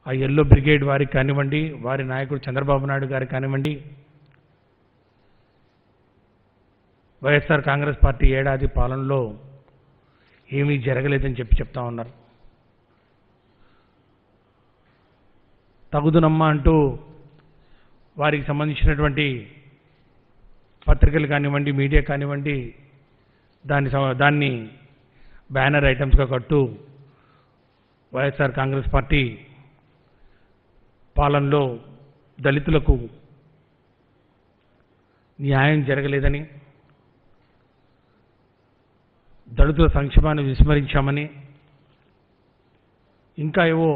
ఆ yellow brigade వారికి కానివ్వండి వారి నాయకుడు చంద్రబాబు నాయుడు గారికి కానివ్వండి వైఎస్ఆర్ కాంగ్రెస్ పార్టీ ఏడాది పాలనలో ఏమీ జరగలేదని చెప్పి చెప్తా ఉన్నారు తగుదునమ్మా అంటూ వారికి సంబంధించినటువంటి పత్రికలు కానివ్వండి మీడియా కానివ్వండి దాన్ని సమ- దాన్ని బ్యానర్ ఐటమ్స్గా కట్టు వైఎస్ఆర్ కాంగ్రెస్ పార్టీ పాలనలో దళితులకు న్యాయం జరగలేదని దళితుల సంక్షేమాన్ని విస్మరించామని ఇంకా ఏవో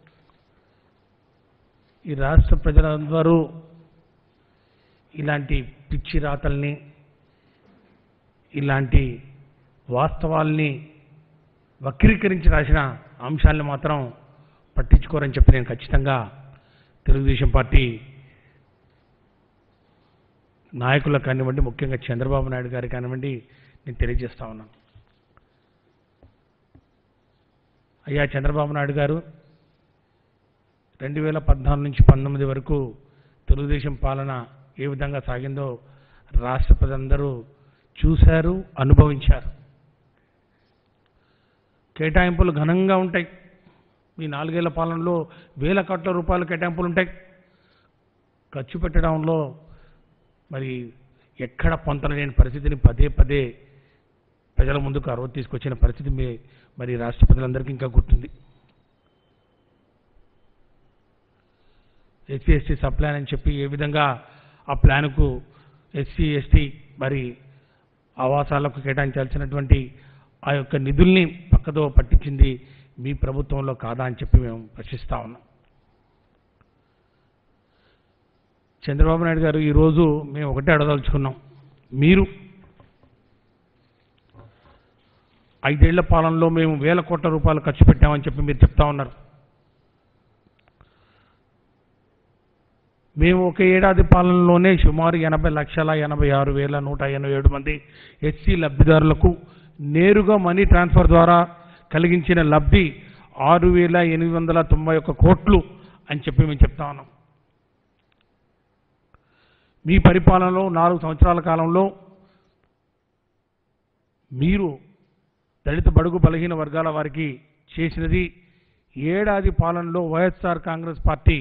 ఈ రాష్ట్ర ప్రజలందరూ ఇలాంటి పిచ్చి రాతల్ని ఇలాంటి వాస్తవాల్ని వక్రీకరించి రాసిన అంశాలను మాత్రం పట్టించుకోరని చెప్పి నేను ఖచ్చితంగా తెలుగుదేశం పార్టీ నాయకులకు కానివ్వండి ముఖ్యంగా చంద్రబాబు నాయుడు గారికి కానివ్వండి నేను తెలియజేస్తా ఉన్నాను అయ్యా చంద్రబాబు నాయుడు గారు రెండు వేల పద్నాలుగు నుంచి పంతొమ్మిది వరకు తెలుగుదేశం పాలన ఏ విధంగా సాగిందో రాష్ట్ర ప్రజలందరూ చూశారు అనుభవించారు కేటాయింపులు ఘనంగా ఉంటాయి మీ నాలుగేళ్ల పాలనలో వేల కోట్ల రూపాయల కేటాయింపులు ఉంటాయి ఖర్చు పెట్టడంలో మరి ఎక్కడ పొంతనలేని పరిస్థితిని పదే పదే ప్రజల ముందుకు అరవ తీసుకొచ్చిన పరిస్థితి మీ మరి రాష్ట్ర ప్రజలందరికీ ఇంకా గుర్తుంది ఎస్సీ ఎస్టీ సబ్ ప్లాన్ అని చెప్పి ఏ విధంగా ఆ ప్లాన్కు ఎస్సీ ఎస్టీ మరి ఆవాసాలకు కేటాయించాల్సినటువంటి ఆ యొక్క నిధుల్ని పక్కదో పట్టించింది మీ ప్రభుత్వంలో కాదా అని చెప్పి మేము ప్రశ్నిస్తా ఉన్నాం చంద్రబాబు నాయుడు గారు ఈరోజు మేము ఒకటే అడగదలుచుకున్నాం మీరు ఐదేళ్ల పాలనలో మేము వేల కోట్ల రూపాయలు ఖర్చు పెట్టామని చెప్పి మీరు చెప్తా ఉన్నారు మేము ఒక ఏడాది పాలనలోనే సుమారు ఎనభై లక్షల ఎనభై ఆరు వేల నూట ఎనభై ఏడు మంది ఎస్సీ లబ్ధిదారులకు నేరుగా మనీ ట్రాన్స్ఫర్ ద్వారా కలిగించిన లబ్ధి ఆరు వేల ఎనిమిది వందల తొంభై ఒక్క కోట్లు అని చెప్పి మేము చెప్తా ఉన్నాం మీ పరిపాలనలో నాలుగు సంవత్సరాల కాలంలో మీరు దళిత బడుగు బలహీన వర్గాల వారికి చేసినది ఏడాది పాలనలో వైఎస్ఆర్ కాంగ్రెస్ పార్టీ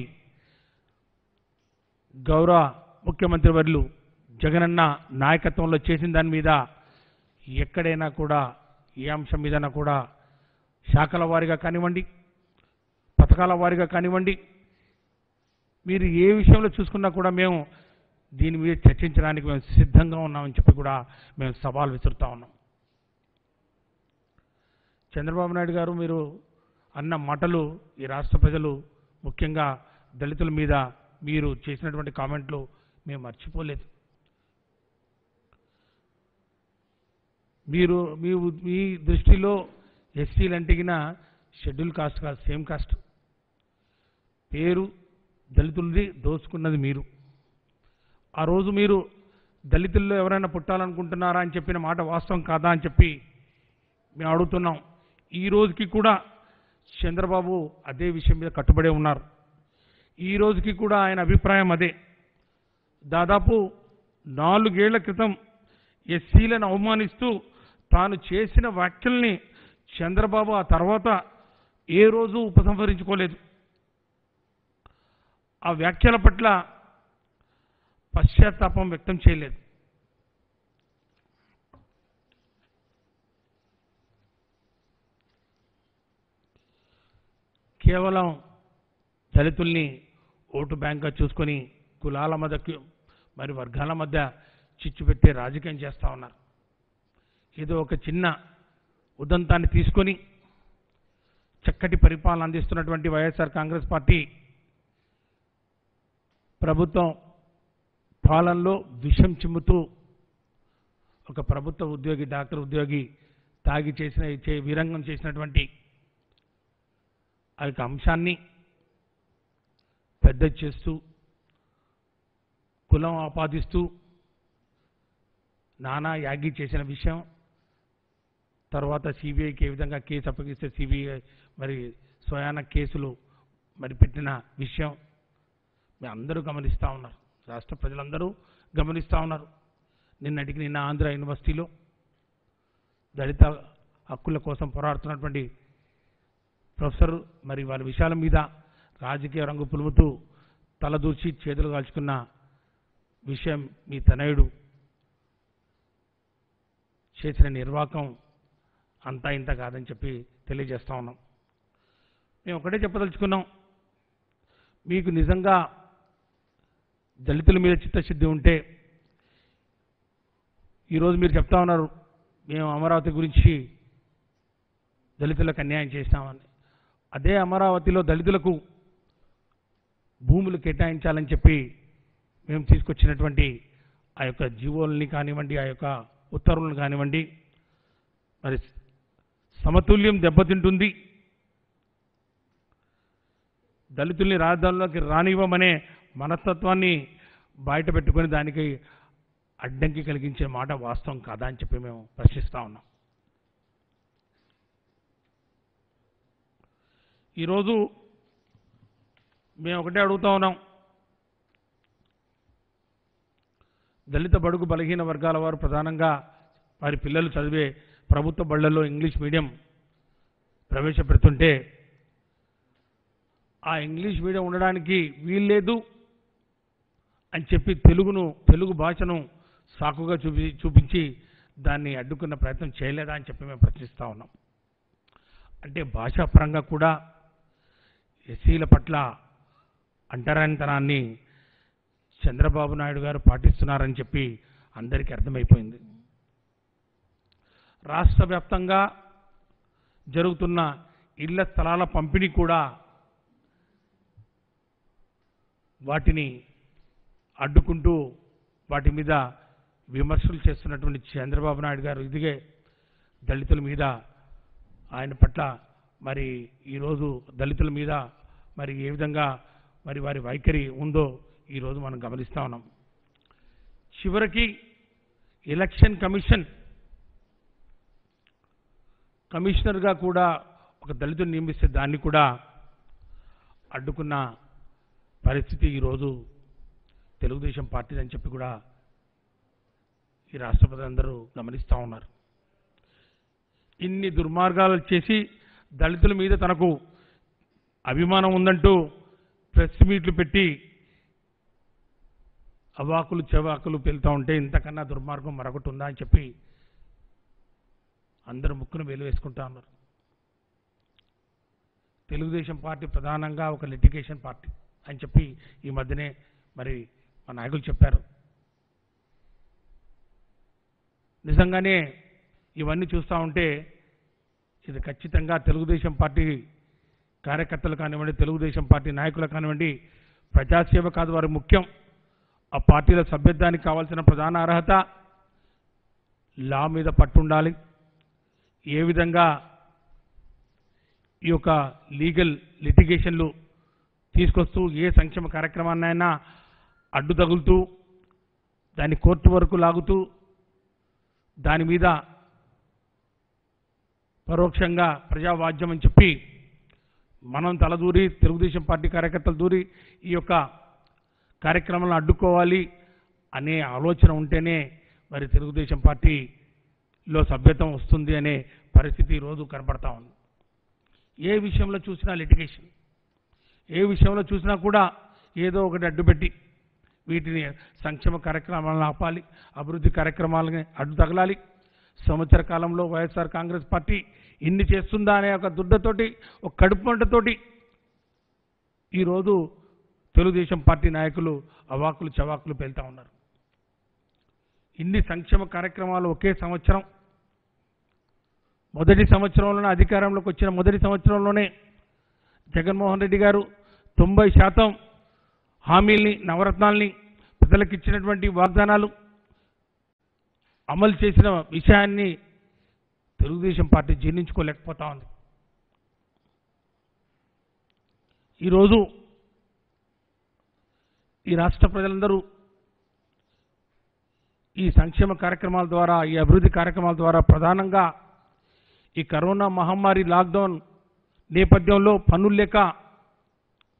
గౌరవ ముఖ్యమంత్రి వర్యులు జగనన్న నాయకత్వంలో చేసిన దాని మీద ఎక్కడైనా కూడా ఏ అంశం మీదైనా కూడా శాఖల వారీగా కానివ్వండి పథకాల వారీగా కానివ్వండి మీరు ఏ విషయంలో చూసుకున్నా కూడా మేము దీని మీద చర్చించడానికి మేము సిద్ధంగా ఉన్నామని చెప్పి కూడా మేము సవాల్ విసురుతా ఉన్నాం చంద్రబాబు నాయుడు గారు మీరు అన్న మాటలు ఈ రాష్ట్ర ప్రజలు ముఖ్యంగా దళితుల మీద మీరు చేసినటువంటి కామెంట్లు మేము మర్చిపోలేదు మీరు మీ ఉ- మీ దృష్టిలో ఎస్సీలు అంటిగిన షెడ్యూల్ కాస్ట్ కాదు సేమ్ కాస్ట్ పేరు దళితులది దోచుకున్నది మీరు ఆ రోజు మీరు దళితుల్లో ఎవరైనా పుట్టాలనుకుంటున్నారా అని చెప్పిన మాట వాస్తవం కాదా అని చెప్పి మేము అడుగుతున్నాం ఈ రోజుకి కూడా చంద్రబాబు అదే విషయం మీద కట్టుబడి ఉన్నారు ఈ రోజుకి కూడా ఆయన అభిప్రాయం అదే దాదాపు నాలుగేళ్ల క్రితం ఎస్సీలను అవమానిస్తూ తాను చేసిన వ్యాఖ్యల్ని చంద్రబాబు ఆ తర్వాత ఏ రోజు ఉపసంహరించుకోలేదు ఆ వ్యాఖ్యల పట్ల పశ్చాత్తాపం వ్యక్తం చేయలేదు కేవలం దళితుల్ని ఓటు బ్యాంక్గా చూసుకొని కులాల మధ్య మరి వర్గాల మధ్య చిచ్చు పెట్టే రాజకీయం చేస్తూ ఉన్నారు ఏదో ఒక చిన్న ఉదంతాన్ని తీసుకొని చక్కటి పరిపాలన అందిస్తున్నటువంటి వైఎస్ఆర్ కాంగ్రెస్ పార్టీ ప్రభుత్వం పాలనలో విషం చిమ్ముతూ ఒక ప్రభుత్వ ఉద్యోగి డాక్టర్ ఉద్యోగి తాగి చేసిన చే- వీరంగం చేసినటువంటి ఆ యొక్క అంశాన్ని పెద్ద చేస్తూ కులం ఆపాదిస్తూ నానా యాగి చేసిన విషయం తర్వాత సిబిఐకి ఏ విధంగా కేసు అప్పగిస్తే సిబిఐ మరి స్వయాన కేసులు మరి పెట్టిన విషయం మీ అందరూ గమనిస్తూ ఉన్నారు రాష్ట్ర ప్రజలందరూ గమనిస్తూ ఉన్నారు నిన్నటికి నిన్న ఆంధ్ర యూనివర్సిటీలో దళిత హక్కుల కోసం పోరాడుతున్నటువంటి ప్రొఫెసర్ మరి వారి విషయాల మీద రాజకీయ రంగు పులుముతూ తలదూర్చి చేతులు కాల్చుకున్న విషయం మీ తనయుడు చేసిన నిర్వాకం అంతా ఇంత కాదని చెప్పి తెలియజేస్తా ఉన్నాం మేము ఒకటే చెప్పదలుచుకున్నాం మీకు నిజంగా దళితుల మీద చిత్తశుద్ధి ఉంటే ఈరోజు మీరు చెప్తా ఉన్నారు మేము అమరావతి గురించి దళితులకు అన్యాయం చేసినామని అదే అమరావతిలో దళితులకు భూములు కేటాయించాలని చెప్పి మేము తీసుకొచ్చినటువంటి ఆ యొక్క జీవోల్ని కానివ్వండి ఆ యొక్క ఉత్తర్వులను కానివ్వండి మరి సమతుల్యం దెబ్బతింటుంది దళితుల్ని రాజధానిలోకి రానివ్వమనే మనస్తత్వాన్ని బయట పెట్టుకొని దానికి అడ్డంకి కలిగించే మాట వాస్తవం కాదా అని చెప్పి మేము ప్రశ్నిస్తా ఉన్నాం ఈరోజు మేము ఒకటే అడుగుతా ఉన్నాం దళిత బడుగు బలహీన వర్గాల వారు ప్రధానంగా వారి పిల్లలు చదివే ప్రభుత్వ బళ్ళల్లో ఇంగ్లీష్ మీడియం ప్రవేశపెడుతుంటే ఆ ఇంగ్లీష్ మీడియం ఉండడానికి వీల్లేదు అని చెప్పి తెలుగును తెలుగు భాషను సాకుగా చూపి చూపించి దాన్ని అడ్డుకున్న ప్రయత్నం చేయలేదా అని చెప్పి మేము ప్రశ్నిస్తూ ఉన్నాం అంటే భాషాపరంగా కూడా ఎస్సీల పట్ల అంటరానితనాన్ని చంద్రబాబు నాయుడు గారు పాటిస్తున్నారని చెప్పి అందరికీ అర్థమైపోయింది రాష్ట్ర వ్యాప్తంగా జరుగుతున్న ఇళ్ల స్థలాల పంపిణీ కూడా వాటిని అడ్డుకుంటూ వాటి మీద విమర్శలు చేస్తున్నటువంటి చంద్రబాబు నాయుడు గారు ఇదిగే దళితుల మీద ఆయన పట్ల మరి ఈరోజు దళితుల మీద మరి ఏ విధంగా మరి వారి వైఖరి ఉందో ఈరోజు మనం గమనిస్తా ఉన్నాం చివరికి ఎలక్షన్ కమిషన్ కమిషనర్గా కూడా ఒక దళితుని నియమిస్తే దాన్ని కూడా అడ్డుకున్న పరిస్థితి ఈరోజు తెలుగుదేశం పార్టీ అని చెప్పి కూడా ఈ రాష్ట్ర ప్రజలందరూ గమనిస్తూ ఉన్నారు ఇన్ని దుర్మార్గాలు చేసి దళితుల మీద తనకు అభిమానం ఉందంటూ ప్రెస్ మీట్లు పెట్టి అవాకులు చెవాకులు పెళ్తూ ఉంటే ఇంతకన్నా దుర్మార్గం మరొకటి ఉందా అని చెప్పి అందరూ ముక్కును వేలు వేసుకుంటా ఉన్నారు తెలుగుదేశం పార్టీ ప్రధానంగా ఒక లిటిగేషన్ పార్టీ అని చెప్పి ఈ మధ్యనే మరి మా నాయకులు చెప్పారు నిజంగానే ఇవన్నీ చూస్తూ ఉంటే ఇది ఖచ్చితంగా తెలుగుదేశం పార్టీ కార్యకర్తలు కానివ్వండి తెలుగుదేశం పార్టీ నాయకులు కానివ్వండి ప్రజాసేవ కాదు వారి ముఖ్యం ఆ పార్టీల సభ్యత్వానికి కావాల్సిన ప్రధాన అర్హత లా మీద పట్టుండాలి ఏ విధంగా ఈ యొక్క లీగల్ లిటిగేషన్లు తీసుకొస్తూ ఏ సంక్షేమ కార్యక్రమాన్నైనా అడ్డు తగులుతూ దాన్ని కోర్టు వరకు లాగుతూ దాని మీద పరోక్షంగా ప్రజావాద్యం అని చెప్పి మనం తలదూరి తెలుగుదేశం పార్టీ కార్యకర్తలు దూరి ఈ యొక్క కార్యక్రమాలను అడ్డుకోవాలి అనే ఆలోచన ఉంటేనే మరి తెలుగుదేశం పార్టీలో సభ్యత్వం వస్తుంది అనే పరిస్థితి ఈరోజు కనపడతా ఉంది ఏ విషయంలో చూసినా లిటిగేషన్ ఏ విషయంలో చూసినా కూడా ఏదో ఒకటి అడ్డుపెట్టి వీటిని సంక్షేమ కార్యక్రమాలను ఆపాలి అభివృద్ధి కార్యక్రమాలని అడ్డు తగలాలి సంవత్సర కాలంలో వైఎస్ఆర్ కాంగ్రెస్ పార్టీ ఇన్ని చేస్తుందా అనే ఒక దుడ్డతోటి ఒక కడుపు మంటతోటి ఈరోజు తెలుగుదేశం పార్టీ నాయకులు అవాకులు చవాకులు పేలుతా ఉన్నారు ఇన్ని సంక్షేమ కార్యక్రమాలు ఒకే సంవత్సరం మొదటి సంవత్సరంలోనే అధికారంలోకి వచ్చిన మొదటి సంవత్సరంలోనే జగన్మోహన్ రెడ్డి గారు తొంభై శాతం హామీల్ని నవరత్నాల్ని ప్రజలకు ఇచ్చినటువంటి వాగ్దానాలు అమలు చేసిన విషయాన్ని తెలుగుదేశం పార్టీ జీర్ణించుకోలేకపోతా ఉంది ఈరోజు ఈ రాష్ట్ర ప్రజలందరూ ఈ సంక్షేమ కార్యక్రమాల ద్వారా ఈ అభివృద్ధి కార్యక్రమాల ద్వారా ప్రధానంగా ఈ కరోనా మహమ్మారి లాక్డౌన్ నేపథ్యంలో పనులు లేక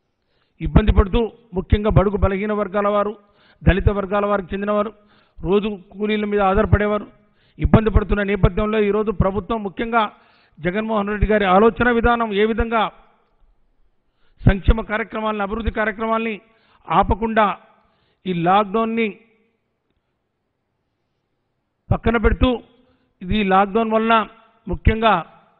ఇబ్బంది పడుతూ ముఖ్యంగా బడుగు బలహీన వర్గాల వారు దళిత వర్గాల వారికి చెందినవారు రోజు కూలీల మీద ఆధారపడేవారు ఇబ్బంది పడుతున్న నేపథ్యంలో ఈరోజు ప్రభుత్వం ముఖ్యంగా జగన్మోహన్ రెడ్డి గారి ఆలోచన విధానం ఏ విధంగా సంక్షేమ కార్యక్రమాలను అభివృద్ధి కార్యక్రమాల్ని ఆపకుండా ఈ లాక్డౌన్ని పక్కన పెడుతూ ఇది లాక్డౌన్ వలన ముఖ్యంగా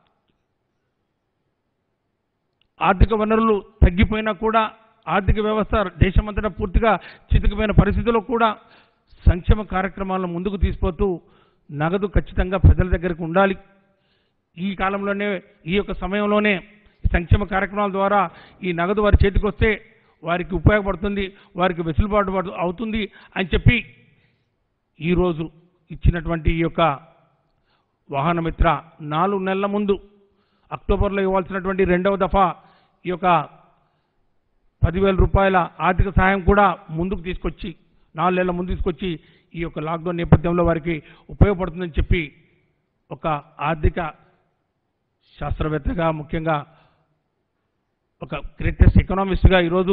ఆర్థిక వనరులు తగ్గిపోయినా కూడా ఆర్థిక వ్యవస్థ దేశమంతటా పూర్తిగా చితికిపోయిన పరిస్థితుల్లో కూడా సంక్షేమ కార్యక్రమాలను ముందుకు తీసుకుపోతూ నగదు ఖచ్చితంగా ప్రజల దగ్గరకు ఉండాలి ఈ కాలంలోనే ఈ యొక్క సమయంలోనే ఈ సంక్షేమ కార్యక్రమాల ద్వారా ఈ నగదు వారి చేతికి వస్తే వారికి ఉపయోగపడుతుంది వారికి వెసులుబాటు పడు- అవుతుంది అని చెప్పి ఈరోజు ఇచ్చినటువంటి ఈ యొక్క వాహనమిత్ర నాలుగు నెలల ముందు అక్టోబర్లో ఇవ్వాల్సినటువంటి రెండవ దఫా ఈ యొక్క పదివేల రూపాయల ఆర్థిక సహాయం కూడా ముందుకు తీసుకొచ్చి నాలుగు నెలల ముందు తీసుకొచ్చి ఈ యొక్క లాక్డౌన్ నేపథ్యంలో వారికి ఉపయోగపడుతుందని చెప్పి ఒక ఆర్థిక శాస్త్రవేత్తగా ముఖ్యంగా ఒక గ్రేటెస్ట్ ఎకనామిస్ట్గా ఈరోజు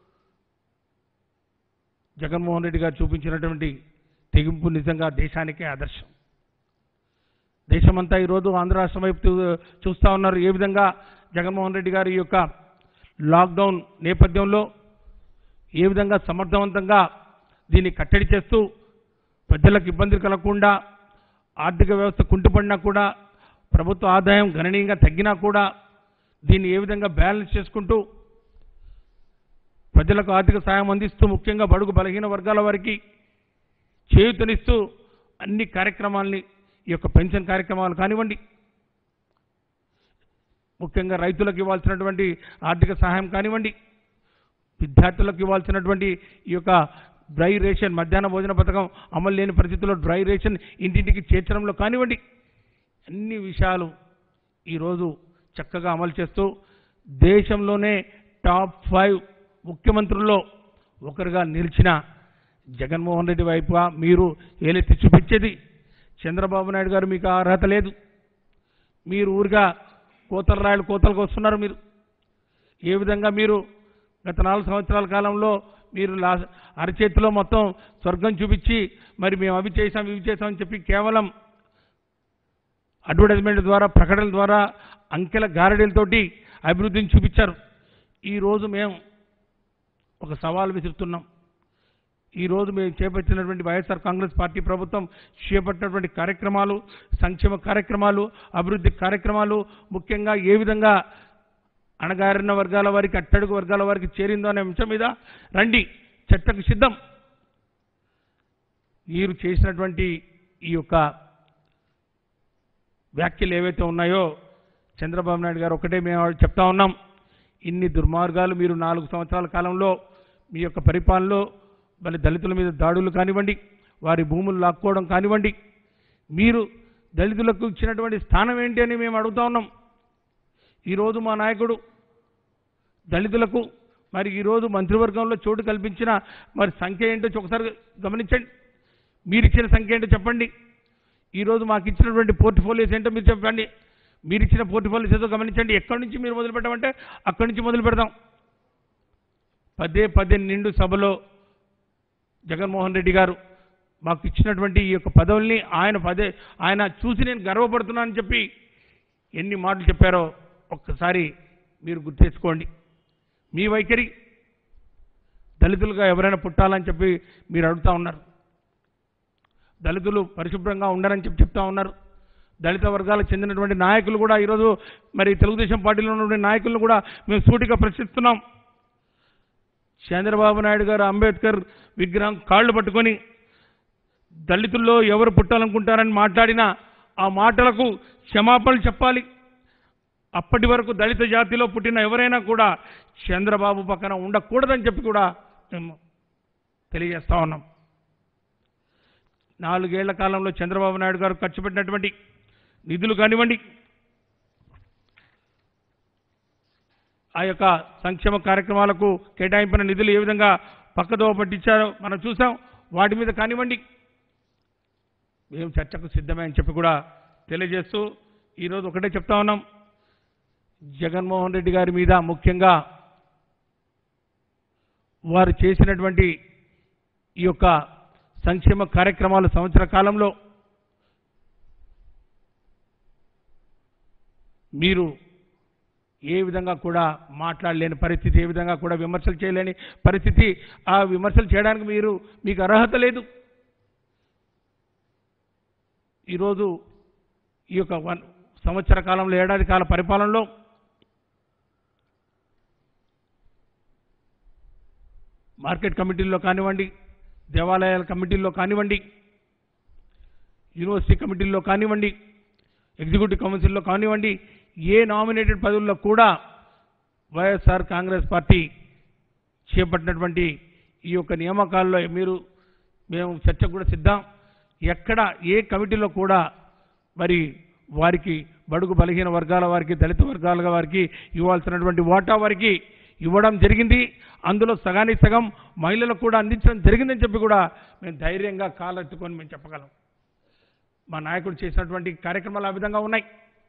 జగన్మోహన్ రెడ్డి గారు చూపించినటువంటి తెగింపు నిజంగా దేశానికే ఆదర్శం దేశమంతా ఈరోజు ఆంధ్ర రాష్ట్రం వైపు చూ- చూస్తా ఉన్నారు ఏ విధంగా జగన్మోహన్ రెడ్డి గారి యొక్క లాక్డౌన్ నేపథ్యంలో ఏ విధంగా సమర్థవంతంగా దీన్ని కట్టడి చేస్తూ ప్రజలకు ఇబ్బందులు కలగకుండా ఆర్థిక వ్యవస్థ కుంటుపడినా కూడా ప్రభుత్వ ఆదాయం గణనీయంగా తగ్గినా కూడా దీన్ని ఏ విధంగా బ్యాలెన్స్ చేసుకుంటూ ప్రజలకు ఆర్థిక సాయం అందిస్తూ ముఖ్యంగా బడుగు బలహీన వర్గాల వారికి చేయూతనిస్తూ అన్ని కార్యక్రమాల్ని ఈ యొక్క పెన్షన్ కార్యక్రమాలు కానివ్వండి ముఖ్యంగా రైతులకు ఇవ్వాల్సినటువంటి ఆర్థిక సహాయం కానివ్వండి విద్యార్థులకు ఇవ్వాల్సినటువంటి ఈ యొక్క డ్రై రేషన్ మధ్యాహ్న భోజన పథకం అమలు లేని పరిస్థితుల్లో డ్రై రేషన్ ఇంటింటికి చేర్చడంలో కానివ్వండి అన్ని విషయాలు ఈరోజు చక్కగా అమలు చేస్తూ దేశంలోనే టాప్ ఫైవ్ ముఖ్యమంత్రుల్లో ఒకరుగా నిలిచిన జగన్మోహన్ రెడ్డి వైపుగా మీరు ఏలెత్తి చూపించేది చంద్రబాబు నాయుడు గారు మీకు ఆ అర్హత లేదు మీరు ఊరిగా కోతల రాయలు కోతలకు వస్తున్నారు మీరు ఏ విధంగా మీరు గత నాలుగు సంవత్సరాల కాలంలో మీరు లా అరచేతిలో మొత్తం స్వర్గం చూపించి మరి మేము అవి చేసాం ఇవి చేసామని చెప్పి కేవలం అడ్వర్టైజ్మెంట్ ద్వారా ప్రకటనల ద్వారా అంకెల గారడీలతోటి అభివృద్ధిని చూపించారు ఈరోజు మేము ఒక సవాల్ విసురుతున్నాం ఈరోజు మేము చేపట్టినటువంటి వైఎస్ఆర్ కాంగ్రెస్ పార్టీ ప్రభుత్వం చేపట్టినటువంటి కార్యక్రమాలు సంక్షేమ కార్యక్రమాలు అభివృద్ధి కార్యక్రమాలు ముఖ్యంగా ఏ విధంగా అణగారిన వర్గాల వారికి అట్టడుగు వర్గాల వారికి చేరిందో అనే అంశం మీద రండి చట్టకు సిద్ధం మీరు చేసినటువంటి ఈ యొక్క వ్యాఖ్యలు ఏవైతే ఉన్నాయో చంద్రబాబు నాయుడు గారు ఒకటే మేము చెప్తా ఉన్నాం ఇన్ని దుర్మార్గాలు మీరు నాలుగు సంవత్సరాల కాలంలో మీ యొక్క పరిపాలనలో మళ్ళీ దళితుల మీద దాడులు కానివ్వండి వారి భూములు లాక్కోవడం కానివ్వండి మీరు దళితులకు ఇచ్చినటువంటి స్థానం ఏంటి అని మేము అడుగుతా ఉన్నాం ఈరోజు మా నాయకుడు దళితులకు మరి ఈరోజు మంత్రివర్గంలో చోటు కల్పించిన మరి సంఖ్య ఏంటో ఒకసారి గమనించండి మీరు ఇచ్చిన సంఖ్య ఏంటో చెప్పండి ఈరోజు మాకు ఇచ్చినటువంటి పోర్ట్ఫోలియోస్ ఏంటో మీరు చెప్పండి మీరు ఇచ్చిన పోర్ట్ఫోలియోస్ ఏదో గమనించండి ఎక్కడి నుంచి మీరు మొదలు పెట్టమంటే అక్కడి నుంచి మొదలు పెడదాం పదే పదే నిండు సభలో జగన్మోహన్ రెడ్డి గారు మాకు ఇచ్చినటువంటి ఈ యొక్క పదవుల్ని ఆయన పదే ఆయన చూసి నేను గర్వపడుతున్నానని చెప్పి ఎన్ని మాటలు చెప్పారో ఒక్కసారి మీరు గుర్తెచ్చుకోండి మీ వైఖరి దళితులుగా ఎవరైనా పుట్టాలని చెప్పి మీరు అడుగుతా ఉన్నారు దళితులు పరిశుభ్రంగా ఉండరని చెప్పి చెప్తా ఉన్నారు దళిత వర్గాలకు చెందినటువంటి నాయకులు కూడా ఈరోజు మరి తెలుగుదేశం పార్టీలో ఉన్నటువంటి నాయకులను కూడా మేము సూటిగా ప్రశ్నిస్తున్నాం చంద్రబాబు నాయుడు గారు అంబేద్కర్ విగ్రహం కాళ్ళు పట్టుకొని దళితుల్లో ఎవరు పుట్టాలనుకుంటారని మాట్లాడిన ఆ మాటలకు క్షమాపణలు చెప్పాలి అప్పటి వరకు దళిత జాతిలో పుట్టిన ఎవరైనా కూడా చంద్రబాబు పక్కన ఉండకూడదని చెప్పి కూడా మేము తెలియజేస్తా ఉన్నాం నాలుగేళ్ల కాలంలో చంద్రబాబు నాయుడు గారు ఖర్చు పెట్టినటువంటి నిధులు కానివ్వండి ఆ యొక్క సంక్షేమ కార్యక్రమాలకు కేటాయించిన నిధులు ఏ విధంగా పక్కదో పట్టించారో మనం చూసాం వాటి మీద కానివ్వండి మేము చర్చకు సిద్ధమే అని చెప్పి కూడా తెలియజేస్తూ ఈరోజు ఒకటే చెప్తా ఉన్నాం జగన్మోహన్ రెడ్డి గారి మీద ముఖ్యంగా వారు చేసినటువంటి ఈ యొక్క సంక్షేమ కార్యక్రమాలు సంవత్సర కాలంలో మీరు ఏ విధంగా కూడా మాట్లాడలేని పరిస్థితి ఏ విధంగా కూడా విమర్శలు చేయలేని పరిస్థితి ఆ విమర్శలు చేయడానికి మీరు మీకు అర్హత లేదు ఈరోజు ఈ యొక్క వన్ సంవత్సర కాలంలో ఏడాది కాల పరిపాలనలో మార్కెట్ కమిటీల్లో కానివ్వండి దేవాలయాల కమిటీల్లో కానివ్వండి యూనివర్సిటీ కమిటీల్లో కానివ్వండి ఎగ్జిక్యూటివ్ కౌన్సిల్లో కానివ్వండి ఏ నామినేటెడ్ పదవుల్లో కూడా వైఎస్ఆర్ కాంగ్రెస్ పార్టీ చేపట్టినటువంటి ఈ యొక్క నియామకాల్లో మీరు మేము చర్చకు కూడా సిద్ధం ఎక్కడ ఏ కమిటీలో కూడా మరి వారికి బడుగు బలహీన వర్గాల వారికి దళిత వర్గాల వారికి ఇవ్వాల్సినటువంటి వాటా వారికి ఇవ్వడం జరిగింది అందులో సగానికి సగం మహిళలకు కూడా అందించడం జరిగిందని చెప్పి కూడా మేము ధైర్యంగా కాలెత్తుకొని మేము చెప్పగలం మా నాయకుడు చేసినటువంటి కార్యక్రమాలు ఆ విధంగా ఉన్నాయి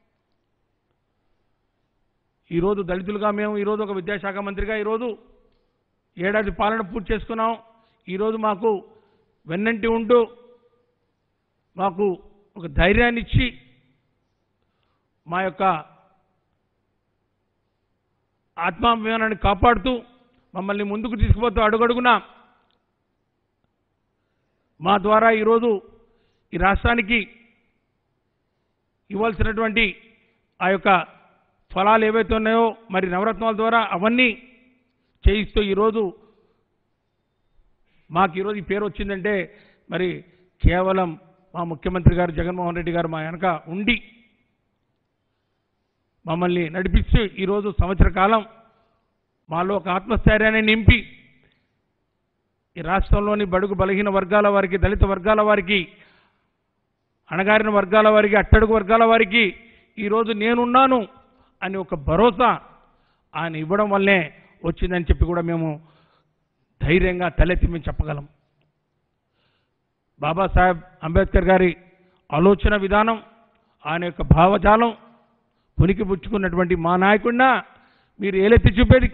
ఈరోజు దళితులుగా మేము ఈరోజు ఒక విద్యాశాఖ మంత్రిగా ఈరోజు ఏడాది పాలన పూర్తి చేసుకున్నాం ఈరోజు మాకు వెన్నంటి ఉంటూ మాకు ఒక ధైర్యాన్ని ఇచ్చి మా యొక్క ఆత్మాభిమానాన్ని కాపాడుతూ మమ్మల్ని ముందుకు తీసుకుపోతూ అడుగడుగునా మా ద్వారా ఈరోజు ఈ రాష్ట్రానికి ఇవ్వాల్సినటువంటి ఆ యొక్క ఫలాలు ఏవైతే ఉన్నాయో మరి నవరత్నాల ద్వారా అవన్నీ చేయిస్తూ ఈరోజు మాకు ఈరోజు ఈ పేరు వచ్చిందంటే మరి కేవలం మా ముఖ్యమంత్రి గారు జగన్మోహన్ రెడ్డి గారు మా వెనక ఉండి మమ్మల్ని నడిపిస్తూ ఈరోజు సంవత్సర కాలం మాలో ఒక ఆత్మస్థైర్యాన్ని నింపి ఈ రాష్ట్రంలోని బడుగు బలహీన వర్గాల వారికి దళిత వర్గాల వారికి అణగారిన వర్గాల వారికి అట్టడుగు వర్గాల వారికి ఈరోజు నేనున్నాను అని ఒక భరోసా ఆయన ఇవ్వడం వల్లే వచ్చిందని చెప్పి కూడా మేము ధైర్యంగా తలెత్తి మేము చెప్పగలం బాబాసాహెబ్ అంబేద్కర్ గారి ఆలోచన విధానం ఆయన యొక్క భావజాలం పునికి పుచ్చుకున్నటువంటి మా నాయకుడినా మీరు ఏలెత్తి చూపేది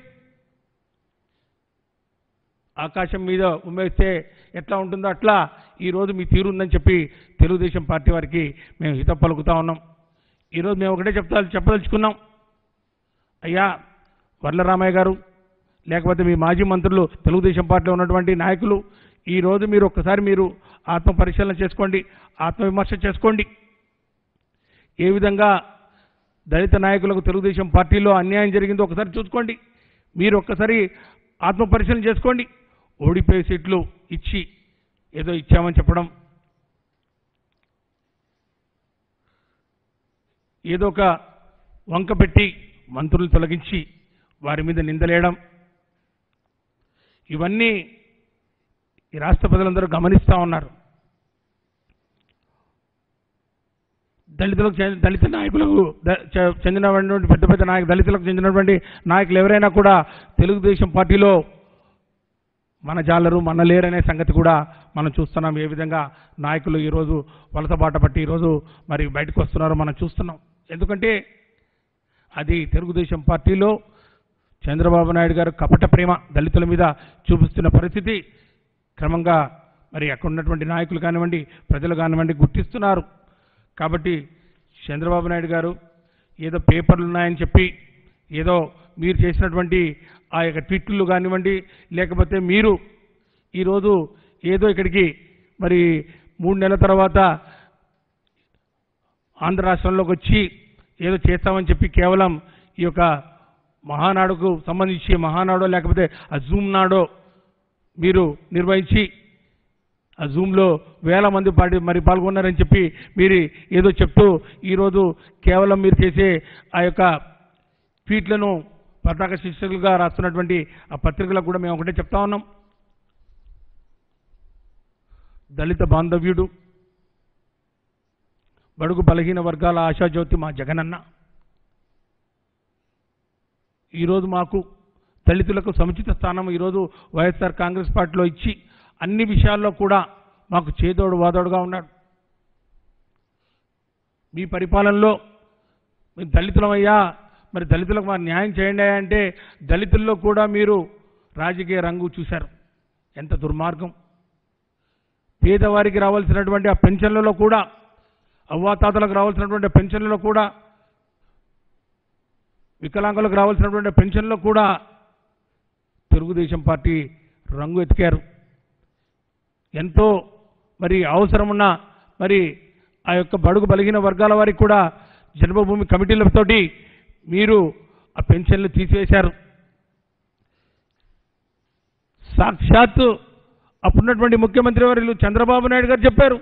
ఆకాశం మీద ఉమ్మేస్తే ఎట్లా ఉంటుందో అట్లా ఈరోజు మీ తీరు ఉందని చెప్పి తెలుగుదేశం పార్టీ వారికి మేము హిత పలుకుతా ఉన్నాం ఈరోజు మేము ఒకటే చెప్తా చెప్పదలుచుకున్నాం అయ్యా వర్లరామయ్య గారు లేకపోతే మీ మాజీ మంత్రులు తెలుగుదేశం పార్టీలో ఉన్నటువంటి నాయకులు ఈరోజు మీరు ఒక్కసారి మీరు ఆత్మ పరిశీలన చేసుకోండి ఆత్మవిమర్శ చేసుకోండి ఏ విధంగా దళిత నాయకులకు తెలుగుదేశం పార్టీలో అన్యాయం జరిగిందో ఒకసారి చూసుకోండి మీరు ఒక్కసారి ఆత్మ పరిశీలన చేసుకోండి ఓడిపోయే సీట్లు ఇచ్చి ఏదో ఇచ్చామని చెప్పడం ఏదో ఒక వంక పెట్టి మంత్రులు తొలగించి వారి మీద నిందలేయడం ఇవన్నీ ఈ రాష్ట్ర ప్రజలందరూ గమనిస్తూ ఉన్నారు దళితులకు చెందిన దళిత నాయకులకు ద- చె- చెందినటువంటి పెద్ద పెద్ద నాయకు దళితులకు చెందినటువంటి నాయకులు ఎవరైనా కూడా తెలుగుదేశం పార్టీలో మన జాలరు మన లేరనే సంగతి కూడా మనం చూస్తున్నాం ఏ విధంగా నాయకులు ఈరోజు వలస బాట పట్టి ఈరోజు మరి బయటకు వస్తున్నారో మనం చూస్తున్నాం ఎందుకంటే అది తెలుగుదేశం పార్టీలో చంద్రబాబు నాయుడు గారు కపట ప్రేమ దళితుల మీద చూపిస్తున్న పరిస్థితి క్రమంగా మరి అక్కడ ఉన్నటువంటి నాయకులు కానివ్వండి ప్రజలు కానివ్వండి గుర్తిస్తున్నారు కాబట్టి చంద్రబాబు నాయుడు గారు ఏదో పేపర్లు ఉన్నాయని చెప్పి ఏదో మీరు చేసినటువంటి ఆ యొక్క ట్వీట్లు కానివ్వండి లేకపోతే మీరు ఈరోజు ఏదో ఇక్కడికి మరి మూడు నెలల తర్వాత ఆంధ్ర రాష్ట్రంలోకి వచ్చి ఏదో చేస్తామని చెప్పి కేవలం ఈ యొక్క మహానాడుకు సంబంధించి మహానాడో లేకపోతే ఆ జూమ్ నాడో మీరు నిర్వహించి ఆ జూమ్లో వేల మంది పాటి మరి పాల్గొన్నారని చెప్పి మీరు ఏదో చెప్తూ ఈరోజు కేవలం మీరు చేసే ఆ యొక్క ట్వీట్లను పతాక శిక్షకులుగా రాస్తున్నటువంటి ఆ పత్రికలకు కూడా మేము ఒకటే చెప్తా ఉన్నాం దళిత బాంధవ్యుడు బడుగు బలహీన వర్గాల ఆశాజ్యోతి మా జగనన్న ఈరోజు మాకు దళితులకు సముచిత స్థానం ఈరోజు వైఎస్ఆర్ కాంగ్రెస్ పార్టీలో ఇచ్చి అన్ని విషయాల్లో కూడా మాకు చేదోడు వాదోడుగా ఉన్నాడు మీ పరిపాలనలో మేము దళితులమయ్యా మరి దళితులకు మా న్యాయం చేయండి అయ్యా అంటే దళితుల్లో కూడా మీరు రాజకీయ రంగు చూశారు ఎంత దుర్మార్గం పేదవారికి రావాల్సినటువంటి ఆ పెన్షన్లలో కూడా అవ్వాతాతలకు రావాల్సినటువంటి పెన్షన్లలో కూడా వికలాంగులకు రావాల్సినటువంటి పెన్షన్లో కూడా తెలుగుదేశం పార్టీ రంగు ఎతికారు ఎంతో మరి అవసరమున్న మరి ఆ యొక్క బడుగు బలిగిన వర్గాల వారికి కూడా జన్మభూమి కమిటీలతోటి మీరు ఆ పెన్షన్లు తీసివేశారు సాక్షాత్తు అప్పుడున్నటువంటి ముఖ్యమంత్రి వర్యులు చంద్రబాబు నాయుడు గారు చెప్పారు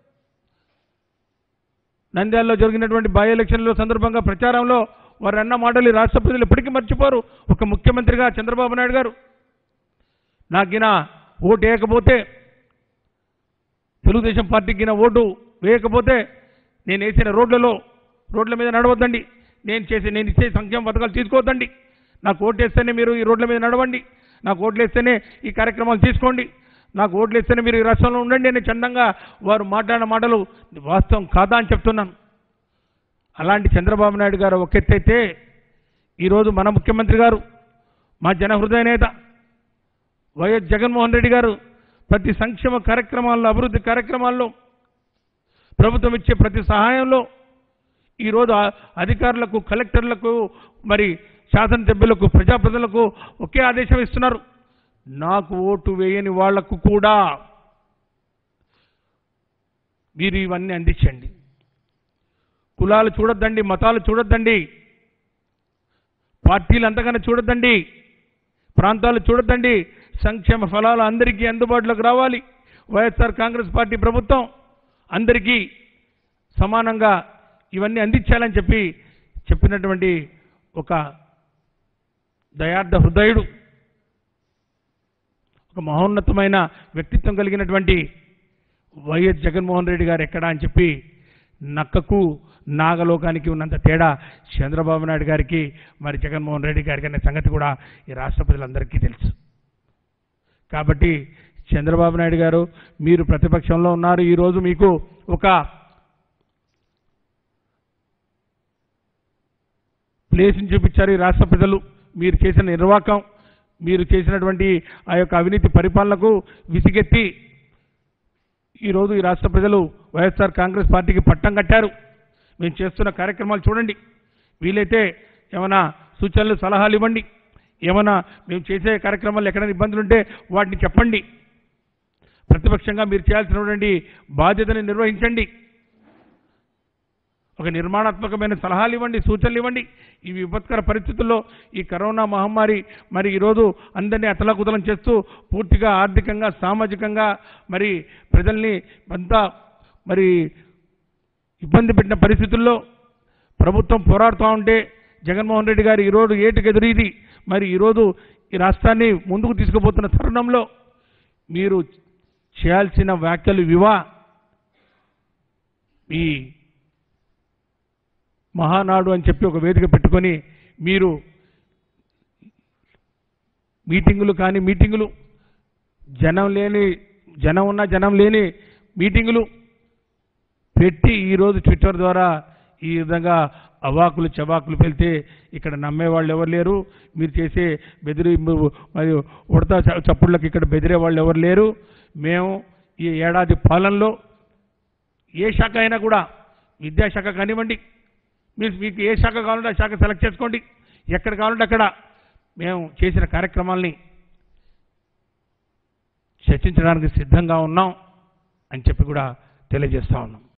నంద్యాలలో జరిగినటువంటి బై ఎలక్షన్ల సందర్భంగా ప్రచారంలో వారు అన్న మాటలు ఈ రాష్ట్ర ప్రజలు ఎప్పటికీ మర్చిపోరు ఒక ముఖ్యమంత్రిగా చంద్రబాబు నాయుడు గారు నాకిన ఓటు వేయకపోతే తెలుగుదేశం పార్టీకి గిన ఓటు వేయకపోతే నేను వేసిన రోడ్లలో రోడ్ల మీద నడవద్దండి నేను చేసే నేను ఇచ్చే సంక్షేమ పథకాలు తీసుకోవద్దండి నాకు ఓటు వేస్తేనే మీరు ఈ రోడ్ల మీద నడవండి నాకు ఓట్లు వేస్తేనే ఈ కార్యక్రమాలు తీసుకోండి నాకు ఓట్లు వేస్తేనే మీరు ఈ రాష్ట్రంలో ఉండండి అని చందంగా వారు మాట్లాడిన మాటలు వాస్తవం కాదా అని చెప్తున్నాను అలాంటి చంద్రబాబు నాయుడు గారు ఒక ఎత్తైతే ఈరోజు మన ముఖ్యమంత్రి గారు మా జనహృదయ నేత వైఎస్ జగన్మోహన్ రెడ్డి గారు ప్రతి సంక్షేమ కార్యక్రమాల్లో అభివృద్ధి కార్యక్రమాల్లో ప్రభుత్వం ఇచ్చే ప్రతి సహాయంలో ఈరోజు ఆ అధికారులకు కలెక్టర్లకు మరి శాసనసభ్యులకు ప్రజాప్రతినిధులకు ఒకే ఆదేశం ఇస్తున్నారు నాకు ఓటు వేయని వాళ్లకు కూడా మీరు ఇవన్నీ అందించండి కులాలు చూడొద్దండి మతాలు చూడొద్దండి పార్టీలు అంతగానే చూడొద్దండి ప్రాంతాలు చూడొద్దండి సంక్షేమ ఫలాలు అందరికీ అందుబాటులోకి రావాలి వైఎస్ఆర్ కాంగ్రెస్ పార్టీ ప్రభుత్వం అందరికీ సమానంగా ఇవన్నీ అందించాలని చెప్పి చెప్పినటువంటి ఒక దయార్థ హృదయుడు ఒక మహోన్నతమైన వ్యక్తిత్వం కలిగినటువంటి వైఎస్ జగన్మోహన్ రెడ్డి గారు ఎక్కడా అని చెప్పి నక్కకు నాగలోకానికి ఉన్నంత తేడా చంద్రబాబు నాయుడు గారికి మరి జగన్మోహన్ రెడ్డి గారికి అనే సంగతి కూడా ఈ రాష్ట్ర ప్రజలందరికీ తెలుసు కాబట్టి చంద్రబాబు నాయుడు గారు మీరు ప్రతిపక్షంలో ఉన్నారు ఈరోజు మీకు ఒక ప్లేస్ని చూపించారు ఈ రాష్ట్ర ప్రజలు మీరు చేసిన నిర్వాకం మీరు చేసినటువంటి ఆ యొక్క అవినీతి పరిపాలనకు విసిగెత్తి ఈరోజు ఈ రాష్ట్ర ప్రజలు వైఎస్ఆర్ కాంగ్రెస్ పార్టీకి పట్టం కట్టారు మేము చేస్తున్న కార్యక్రమాలు చూడండి వీలైతే ఏమైనా సూచనలు సలహాలు ఇవ్వండి ఏమైనా మేము చేసే కార్యక్రమాలు ఎక్కడైనా ఇబ్బందులు ఉంటే వాటిని చెప్పండి ప్రతిపక్షంగా మీరు చేయాల్సినటువంటి బాధ్యతని నిర్వహించండి ఒక నిర్మాణాత్మకమైన సలహాలు ఇవ్వండి సూచనలు ఇవ్వండి ఈ విపత్కర పరిస్థితుల్లో ఈ కరోనా మహమ్మారి మరి ఈరోజు అందరినీ అతలకుతలం చేస్తూ పూర్తిగా ఆర్థికంగా సామాజికంగా మరి ప్రజల్ని అంతా మరి ఇబ్బంది పెట్టిన పరిస్థితుల్లో ప్రభుత్వం పోరాడుతూ ఉంటే జగన్మోహన్ రెడ్డి గారు ఈరోజు ఏటుకెదురీది మరి ఈరోజు ఈ రాష్ట్రాన్ని ముందుకు తీసుకుపోతున్న తరుణంలో మీరు చేయాల్సిన వ్యాఖ్యలు వివా ఈ మహానాడు అని చెప్పి ఒక వేదిక పెట్టుకొని మీరు మీటింగులు కానీ మీటింగులు జనం లేని జనం ఉన్న జనం లేని మీటింగులు పెట్టి ఈరోజు ట్విట్టర్ ద్వారా ఈ విధంగా అవాకులు చవాకులు పెళ్తే ఇక్కడ నమ్మేవాళ్ళు ఎవరు లేరు మీరు చేసే బెదిరి మరియు ఉడతా చ- చప్పుళ్ళకి ఇక్కడ బెదిరే వాళ్ళు ఎవరు లేరు మేము ఈ ఏడాది పాలనలో ఏ శాఖ అయినా కూడా విద్యాశాఖ కానివ్వండి మీరు మీకు ఏ శాఖ కావాలంటే ఆ శాఖ సెలెక్ట్ చేసుకోండి ఎక్కడ కావాలంటే అక్కడ మేము చేసిన కార్యక్రమాల్ని చర్చించడానికి సిద్ధంగా ఉన్నాం అని చెప్పి కూడా తెలియజేస్తా ఉన్నాం